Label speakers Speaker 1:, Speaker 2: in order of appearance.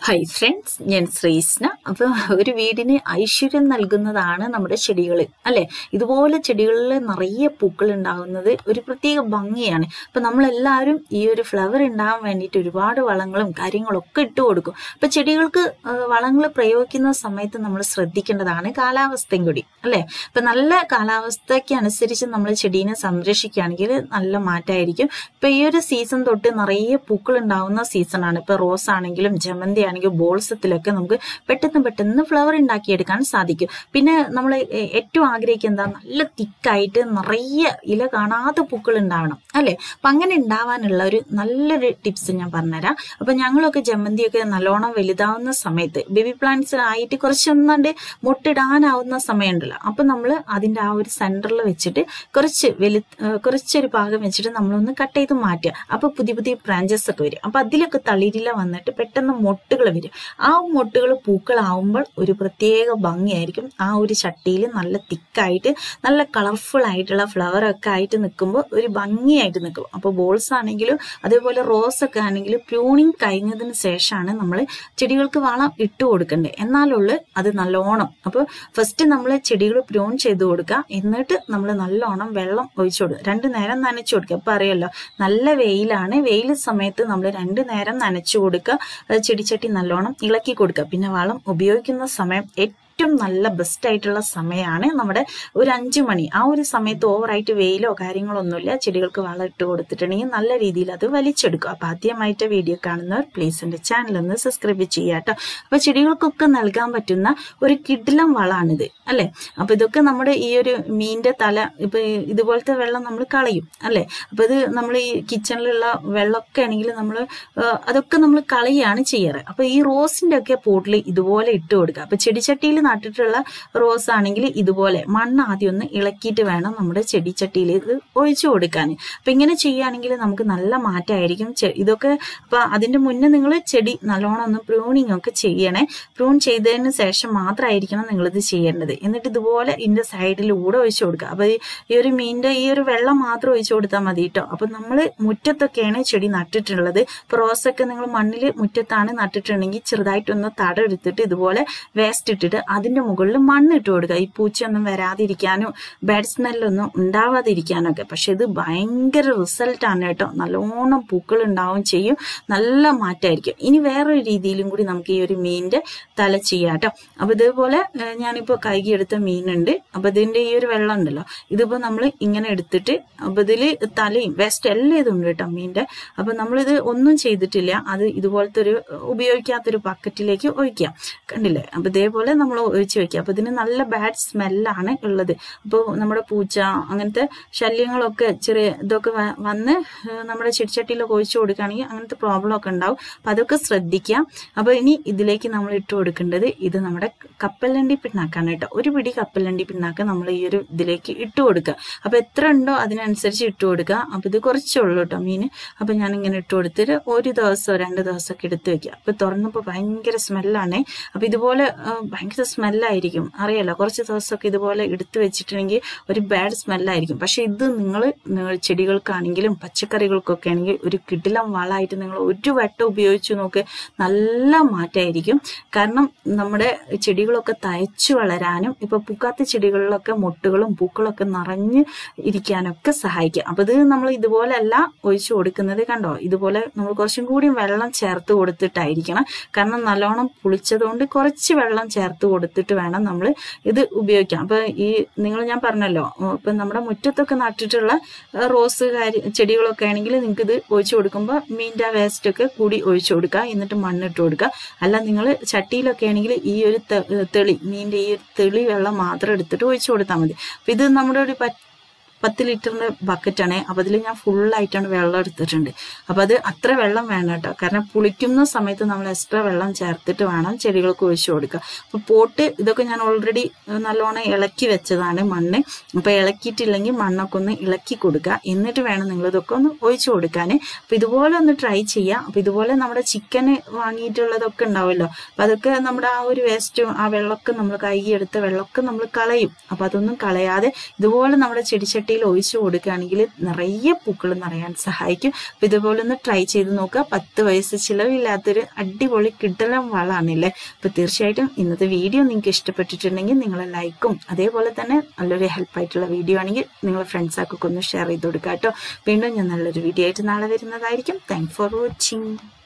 Speaker 1: hi friends ഞാൻ ശ്രീസ്ന അപ്പോൾ ഒരു വീടിന് ഐശ്വര്യം നൽകുന്നതാണ് നമ്മുടെ ചെടികൾ അല്ലെ ഇതുപോലെ ചെടികളിൽ നിറയെ പൂക്കൾ ഉണ്ടാകുന്നത് ഒരു പ്രത്യേക ഭംഗിയാണ് അപ്പം നമ്മളെല്ലാവരും ഈ ഒരു ഫ്ലവർ ഉണ്ടാകാൻ വേണ്ടിയിട്ട് ഒരുപാട് വളങ്ങളും കാര്യങ്ങളൊക്കെ ഇട്ട് കൊടുക്കും അപ്പം ചെടികൾക്ക് വളങ്ങൾ പ്രയോഗിക്കുന്ന സമയത്ത് നമ്മൾ ശ്രദ്ധിക്കേണ്ടതാണ് കാലാവസ്ഥയും കൂടി അല്ലെ അപ്പം നല്ല കാലാവസ്ഥയ്ക്ക് അനുസരിച്ച് നമ്മൾ ചെടീനെ സംരക്ഷിക്കുകയാണെങ്കിൽ നല്ല മാറ്റമായിരിക്കും ഇപ്പം ഈ ഒരു സീസൺ തൊട്ട് നിറയെ പൂക്കൾ ഉണ്ടാകുന്ന സീസണാണ് ഇപ്പം റോസ് ആണെങ്കിലും ജമന്തി ആണെങ്കിൽ ബോൾസത്തിലൊക്കെ നമുക്ക് പെട്ടെന്ന് പെട്ടെന്ന് ഫ്ലവർ ഉണ്ടാക്കിയെടുക്കാൻ സാധിക്കും പിന്നെ നമ്മൾ ഏറ്റവും ആഗ്രഹിക്കുക എന്താ നല്ല തിക്കായിട്ട് നിറയെ ഇല കാണാത്ത പൂക്കൾ ഉണ്ടാവണം അല്ലെ അപ്പൊ അങ്ങനെ ഉണ്ടാവാനുള്ള ഒരു നല്ലൊരു ടിപ്സ് ഞാൻ പറഞ്ഞുതരാം അപ്പൊ ഞങ്ങളൊക്കെ ജമന്തിയൊക്കെ നല്ലോണം വലുതാവുന്ന സമയത്ത് ബേബി പ്ലാന്റ്സ് ആയിട്ട് കുറച്ചൊന്നാണ്ട് മുട്ടിടാനാവുന്ന സമയമുണ്ടല്ലോ അപ്പൊ നമ്മൾ അതിന്റെ ആ ഒരു സെന്ററിൽ വെച്ചിട്ട് കുറച്ച് വലു കുറച്ചൊരു ഭാഗം വെച്ചിട്ട് നമ്മളൊന്ന് കട്ട് ചെയ്ത് മാറ്റുക അപ്പൊ പുതിയ പുതിയ ബ്രാഞ്ചസ് ഒക്കെ വരും അപ്പൊ അതിലൊക്കെ തളിരില വന്നിട്ട് പെട്ടെന്ന് മൊട്ടുകൾ വരും ആ മൊട്ടുകൾ പൂക്കളാവുമ്പോൾ ഒരു പ്രത്യേക ഭംഗിയായിരിക്കും ആ ഒരു ചട്ടിയിൽ നല്ല തിക്കായിട്ട് നല്ല കളർഫുൾ ആയിട്ടുള്ള ഫ്ലവർ ഒക്കെ ആയിട്ട് നിൽക്കുമ്പോൾ ഒരു ഭംഗിയായിട്ട് നിൽക്കും അപ്പോൾ ബോൾസ് ആണെങ്കിലും അതേപോലെ റോസ് ഒക്കെ ആണെങ്കിലും പ്രൂണിങ് കഴിഞ്ഞതിന് ശേഷമാണ് നമ്മൾ ചെടികൾക്ക് വളം ഇട്ട് കൊടുക്കേണ്ടത് എന്നാലുള്ളു അത് നല്ലോണം അപ്പോൾ ഫസ്റ്റ് നമ്മൾ ചെടികൾ പ്രൂൺ ചെയ്ത് കൊടുക്കുക എന്നിട്ട് നമ്മൾ നല്ലോണം വെള്ളം ഒഴിച്ചു കൊടുക്കുക രണ്ട് നേരം നനച്ചു കൊടുക്കുക ഇപ്പം അറിയാലോ നല്ല വെയിലാണ് വെയിൽ സമയത്ത് നമ്മൾ രണ്ട് നേരം നനച്ചു കൊടുക്കുക ചെടിച്ചട്ടി നല്ലോണം ഇളക്കി കൊടുക്കുക പിന്നെ വളം ഉപയോഗിക്കുന്ന സമയം ഏറ്റവും നല്ല ബെസ്റ്റ് ആയിട്ടുള്ള സമയമാണ് നമ്മുടെ ഒരു അഞ്ചു മണി ആ ഒരു സമയത്ത് ഓവറായിട്ട് വെയിലോ കാര്യങ്ങളോ ഒന്നുമില്ല ചെടികൾക്ക് വളം ഇട്ട് കൊടുത്തിട്ടുണ്ടെങ്കിൽ നല്ല രീതിയിൽ അത് വലിച്ചെടുക്കും അപ്പൊ ആദ്യമായിട്ട് വീഡിയോ കാണുന്നവർ പ്ലീസ് എൻ്റെ ചാനൽ ഒന്ന് സബ്സ്ക്രൈബ് ചെയ്യുക കേട്ടോ അപ്പൊ ചെടികൾക്കൊക്കെ നൽകാൻ പറ്റുന്ന ഒരു കിടിലം വളമാണിത് അല്ലെ അപ്പൊ ഇതൊക്കെ നമ്മുടെ ഈ ഒരു മീനിന്റെ തല ഇപ്പൊ ഇതുപോലത്തെ വെള്ളം നമ്മൾ കളയും അല്ലെ അപ്പൊ ഇത് നമ്മൾ ഈ കിച്ചണിലുള്ള വെള്ളമൊക്കെ ആണെങ്കിൽ നമ്മൾ അതൊക്കെ നമ്മൾ കളയാണ് ചെയ്യാറ് അപ്പൊ ഈ റോസിന്റെ ഒക്കെ പോട്ടിൽ ഇതുപോലെ ഇട്ട് കൊടുക്കുക അപ്പൊ ചെടിച്ചട്ടിയിൽ നട്ടിട്ടുള്ള റോസ് ആണെങ്കിൽ ഇതുപോലെ മണ്ണ് ആദ്യം ഒന്ന് ഇളക്കിയിട്ട് വേണം നമ്മുടെ ചെടിച്ചട്ടിയിൽ ഇത് ഒഴിച്ചു കൊടുക്കാൻ അപ്പൊ ഇങ്ങനെ ചെയ്യുകയാണെങ്കിൽ നമുക്ക് നല്ല മാറ്റമായിരിക്കും ഇതൊക്കെ അപ്പൊ അതിന്റെ മുന്നേ നിങ്ങൾ ചെടി നല്ലോണം ഒന്ന് പ്രൂണിങ് ഒക്കെ ചെയ്യണേ പ്രൂൺ ചെയ്തതിന് ശേഷം മാത്രമായിരിക്കണം നിങ്ങൾ ഇത് ചെയ്യേണ്ടത് എന്നിട്ട് ഇതുപോലെ ഇതിന്റെ സൈഡിലൂടെ ഒഴിച്ചു കൊടുക്കുക അപ്പൊ ഈ ഒരു മീനിന്റെ ഈ ഒരു വെള്ളം മാത്രം ഒഴിച്ചു കൊടുത്താൽ മതി കേട്ടോ അപ്പൊ നമ്മൾ മുറ്റത്തൊക്കെയാണ് ചെടി നട്ടിട്ടുള്ളത് ഇപ്പൊ റോസൊക്കെ നിങ്ങൾ മണ്ണിൽ മുറ്റത്താണ് നട്ടിട്ടുണ്ടെങ്കിൽ ചെറുതായിട്ടൊന്ന് തട എടുത്തിട്ട് ഇതുപോലെ വേസ്റ്റ് ഇട്ടിട്ട് അതിന്റെ മുകളിൽ മണ്ണ് ഇട്ട് കൊടുക്കുക ഈ പൂച്ചയൊന്നും വരാതിരിക്കാനോ ബാഡ് സ്മെല്ലൊന്നും ഉണ്ടാവാതിരിക്കാനോ ഒക്കെ പക്ഷെ ഇത് ഭയങ്കര റിസൾട്ടാണ് കേട്ടോ നല്ലോണം പൂക്കൾ ഉണ്ടാവും ചെയ്യും നല്ല മാറ്റമായിരിക്കും ഇനി വേറൊരു രീതിയിലും കൂടി നമുക്ക് ഈ ഒരു മീനിന്റെ തല ചെയ്യാം കേട്ടോ അപ്പൊ ഇതേപോലെ ഞാനിപ്പോ കൈകിയെടുത്ത മീനുണ്ട് അപ്പൊ ഇതിന്റെ ഈ ഒരു വെള്ളം ഉണ്ടല്ലോ ഇതിപ്പോ നമ്മൾ ഇങ്ങനെ എടുത്തിട്ട് അപ്പൊ ഇതില് തലയും വേസ്റ്റ് എല്ലാം ഇതുണ്ട് കേട്ടോ മീനിന്റെ അപ്പൊ നമ്മളിത് ഒന്നും ചെയ്തിട്ടില്ല അത് ഇതുപോലത്തെ ഒരു ഉപയോഗിക്കാത്തൊരു ബക്കറ്റിലേക്ക് ഒഴിക്കാം കണ്ടില്ലേ അപ്പൊ ഇതേപോലെ നമ്മൾ ഒഴിച്ച് വെക്കുക അപ്പൊ ഇതിന് നല്ല ബാഡ് സ്മെല്ലാണ് ഉള്ളത് അപ്പോൾ നമ്മുടെ പൂച്ച അങ്ങനത്തെ ശല്യങ്ങളൊക്കെ ചെറിയ ഇതൊക്കെ വന്ന് നമ്മുടെ ചെടിച്ചട്ടിയിലൊക്കെ ഒഴിച്ചു കൊടുക്കുകയാണെങ്കിൽ അങ്ങനത്തെ പ്രോബ്ലം ഒക്കെ ഉണ്ടാവും അപ്പൊ അതൊക്കെ ശ്രദ്ധിക്കാം അപ്പൊ ഇനി ഇതിലേക്ക് നമ്മൾ ഇട്ട് കൊടുക്കേണ്ടത് ഇത് നമ്മുടെ കപ്പലണ്ടി പിണ്ണാക്കാണ് കേട്ടോ ഒരു പിടി കപ്പലണ്ടി പിണ്ണാക്ക് നമ്മൾ ഈ ഒരു ഇതിലേക്ക് ഇട്ട് കൊടുക്കുക അപ്പൊ എത്ര ഉണ്ടോ അതിനനുസരിച്ച് ഇട്ട് കൊടുക്കുക അപ്പൊ ഇത് കുറച്ചേ ഉള്ളൂ കേട്ടോ മീന് അപ്പൊ ഞാൻ ഇങ്ങനെ ഇട്ട് കൊടുത്തിട്ട് ഒരു ദിവസമോ രണ്ട് ദിവസമൊക്കെ എടുത്ത് വെക്കുക അപ്പൊ തുറന്നപ്പോൾ ഭയങ്കര സ്മെല്ലാണേ അപ്പൊ ഇതുപോലെ ഭയങ്കര സ്മെല്ലായിരിക്കും അറിയാലോ കുറച്ച് ദിവസമൊക്കെ ഇതുപോലെ എടുത്തു വെച്ചിട്ടുണ്ടെങ്കിൽ ഒരു ബാഡ് സ്മെല്ലായിരിക്കും പക്ഷെ ഇത് നിങ്ങൾ ചെടികൾക്കാണെങ്കിലും പച്ചക്കറികൾക്കൊക്കെ ആണെങ്കിൽ ഒരു കിടിലം വളമായിട്ട് നിങ്ങൾ ഒരു വട്ടം ഉപയോഗിച്ച് നോക്ക് നല്ല മാറ്റമായിരിക്കും കാരണം നമ്മുടെ ചെടികളൊക്കെ തയച്ചു വളരാനും ഇപ്പൊ പൂക്കാത്ത ചെടികളിലൊക്കെ മുട്ടുകളും പൂക്കളൊക്കെ നിറഞ്ഞ് ഇരിക്കാനൊക്കെ സഹായിക്കും അപ്പൊ ഇത് നമ്മൾ ഇതുപോലെയല്ല ഒഴിച്ചു കൊടുക്കുന്നത് കണ്ടോ ഇതുപോലെ നമ്മൾ കുറച്ചും കൂടി വെള്ളം ചേർത്ത് കൊടുത്തിട്ടായിരിക്കണം കാരണം നല്ലോണം പുളിച്ചതുകൊണ്ട് കുറച്ച് വെള്ളം ചേർത്ത് കൊടുത്തിട്ട് വേണം നമ്മൾ ഇത് ഉപയോഗിക്കാം അപ്പൊ ഈ നിങ്ങൾ ഞാൻ പറഞ്ഞല്ലോ ഇപ്പൊ നമ്മുടെ മുറ്റത്തൊക്കെ നട്ടിട്ടുള്ള റോസ് കാര്യ ചെടികളൊക്കെ ആണെങ്കിൽ നിങ്ങൾക്ക് ഇത് ഒഴിച്ചു കൊടുക്കുമ്പോൾ മീൻ്റെ വേസ്റ്റ് ഒക്കെ കൂടി ഒഴിച്ചു കൊടുക്കുക എന്നിട്ട് മണ്ണിട്ട് കൊടുക്കുക അല്ല നിങ്ങൾ ചട്ടിയിലൊക്കെ ആണെങ്കിൽ ഈ ഒരു തെളി മീൻ്റെ ഈ ഒരു തെളി വെള്ളം മാത്രം എടുത്തിട്ട് ഒഴിച്ചു കൊടുത്താൽ മതി അപ്പൊ ഇത് നമ്മുടെ ഒരു പത്ത് ലിറ്ററിന്റെ ബക്കറ്റാണ് അപ്പൊ അതിൽ ഞാൻ ഫുള്ളായിട്ടാണ് വെള്ളം എടുത്തിട്ടുണ്ട് അപ്പൊ അത് അത്ര വെള്ളം വേണം കേട്ടോ കാരണം പുളിക്കുന്ന സമയത്ത് നമ്മൾ എക്സ്ട്രാ വെള്ളം ചേർത്തിട്ട് വേണം ചെടികൾക്ക് ഒഴിച്ചു കൊടുക്കുക അപ്പൊ പോട്ട് ഇതൊക്കെ ഞാൻ ഓൾറെഡി നല്ലോണം ഇളക്കി വെച്ചതാണ് മണ്ണ് അപ്പൊ ഇളക്കിയിട്ടില്ലെങ്കിൽ മണ്ണൊക്കെ ഒന്ന് ഇളക്കി കൊടുക്കുക എന്നിട്ട് വേണം നിങ്ങൾ ഇതൊക്കെ ഒന്ന് ഒഴിച്ചു കൊടുക്കാൻ അപ്പൊ ഇതുപോലെ ഒന്ന് ട്രൈ ചെയ്യാം അപ്പൊ ഇതുപോലെ നമ്മുടെ ചിക്കന് വാങ്ങിയിട്ടുള്ളതൊക്കെ ഉണ്ടാവുമല്ലോ അപ്പൊ അതൊക്കെ നമ്മുടെ ആ ഒരു വേസ്റ്റും ആ വെള്ളമൊക്കെ നമ്മൾ കൈ എടുത്ത വെള്ളമൊക്കെ നമ്മൾ കളയും അപ്പൊ അതൊന്നും കളയാതെ ഇതുപോലെ നമ്മുടെ ചെടിച്ചട്ടി ചട്ടിയിൽ ഒഴിച്ചു കൊടുക്കുകയാണെങ്കിൽ നിറയെ പൂക്കൾ നിറയാൻ സഹായിക്കും അപ്പം ഇതുപോലെ ഒന്ന് ട്രൈ ചെയ്ത് നോക്കുക പത്ത് വയസ്സ് ചിലവില്ലാത്തൊരു അടിപൊളി കിട്ടലം വളാണല്ലേ അപ്പം തീർച്ചയായിട്ടും ഇന്നത്തെ വീഡിയോ നിങ്ങൾക്ക് ഇഷ്ടപ്പെട്ടിട്ടുണ്ടെങ്കിൽ നിങ്ങളെ ലൈക്കും അതേപോലെ തന്നെ നല്ലൊരു ഹെൽപ്പായിട്ടുള്ള വീഡിയോ ആണെങ്കിൽ നിങ്ങളെ ഫ്രണ്ട്സാക്കൊക്കെ ഒന്ന് ഷെയർ ചെയ്ത് കൊടുക്കുക കേട്ടോ വീണ്ടും ഞാൻ നല്ലൊരു വീഡിയോ ആയിട്ട് നാളെ വരുന്നതായിരിക്കും താങ്ക് ഫോർ വാച്ചിങ്